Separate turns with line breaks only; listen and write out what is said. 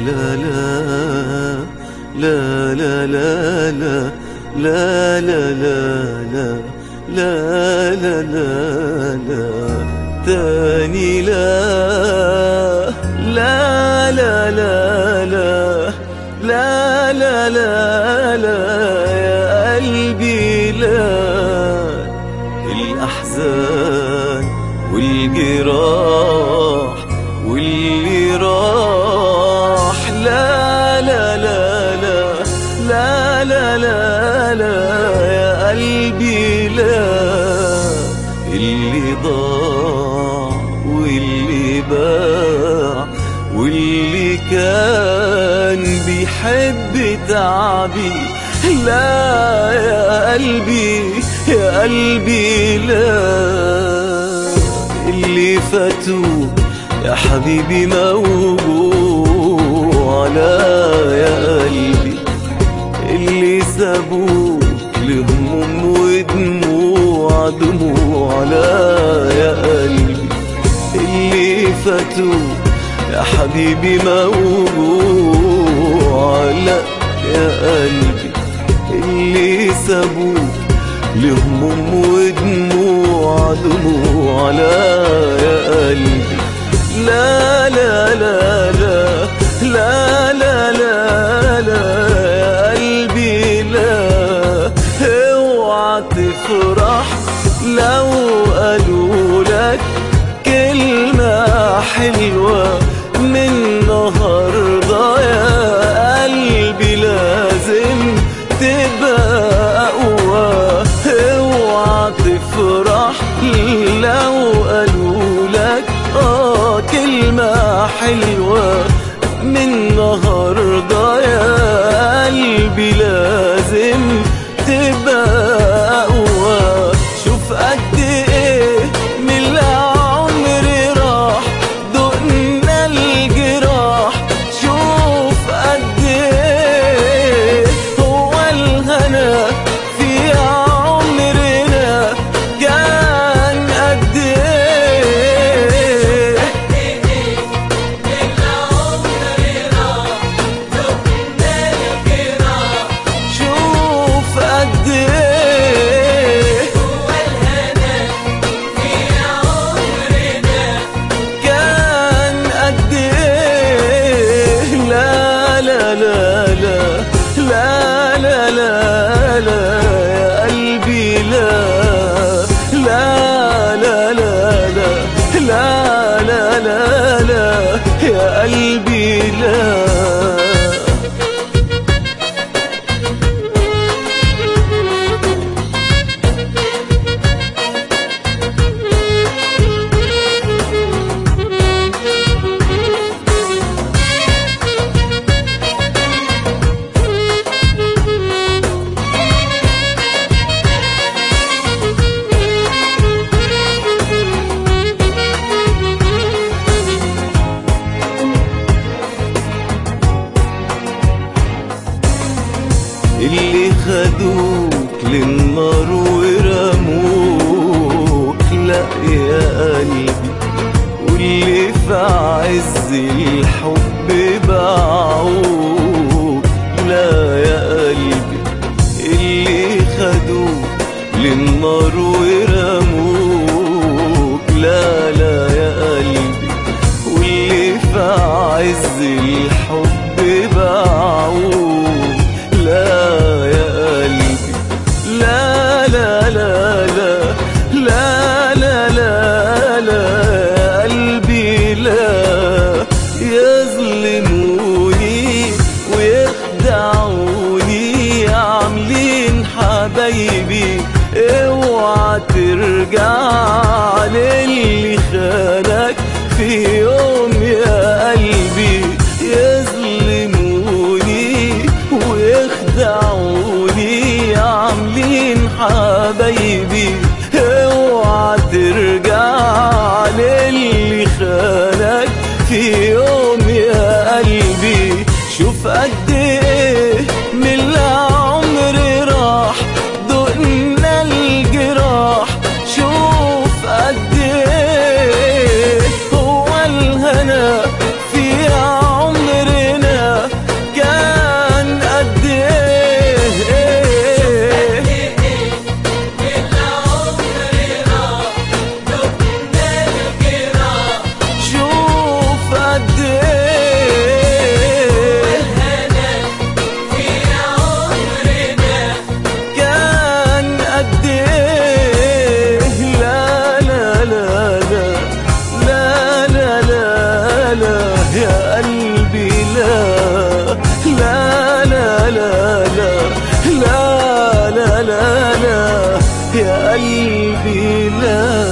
لا لا لا لا لا لا لا لا لا لا لا لا لا تاني لا لا لا لا لا لا لا لا لا يا قلبي لا الأحزان والجراح واللي راح لا لا لا لا لا لا لا لا يا قلبي لا اللي ضاع واللي باع واللي كان بيحب تعبي لا يا قلبي يا قلبي لا اللي فاتوا يا حبيبي موجوع لا يا قلبي اللي سابوك لهموم ودموع دموع لا يا قلبي اللي فاتوا يا حبيبي موجوع لا يا قلبي اللي سابوك لهموم ودموع دموع لا يا قلبي لا لا لا لا لا لا لا لا يا قلبي لا اوعى تفرح لو قالوا لك كلمة حلوة من النهاردة يا قلبي لازم تبقى أقوى اوعى تفرح لو قالوا لك اه كلمة حلوة من النهاردة يا قلبي لازم تبقى أقوى شوف قد ايه من العمر راح دقنا الجراح شوف قد ايه هو الهنا في عمرنا كان قد ايه شوف قد ايه كان قد ايه لا لا لا لا لا لا لا لا يا قلبي لا لا لا لا لا لا لا لا لا يا قلبي لا اللي خدوك للنار ورموك لا يا قلبي واللي في عز الحب باعوك لا يا قلبي اللي خدوك للنار ورموك لا لا يا قلبي واللي في عز الحب باعوك لا يا قلبي لا لا لا لا لا لا لا لا يا قلبي لا يظلموني ويخدعوني عاملين حبايبي اوعى ترجع للي خانك في يوم يا قلبي يظلموني ويخدعوني عاملين حبايبي اوعى ترجع للي خانك في يوم يا قلبي شوف قد ايه من العمر راح دقنا الجراح شوف قد ايه هو الهنا في عمرنا لا يا قلبي لا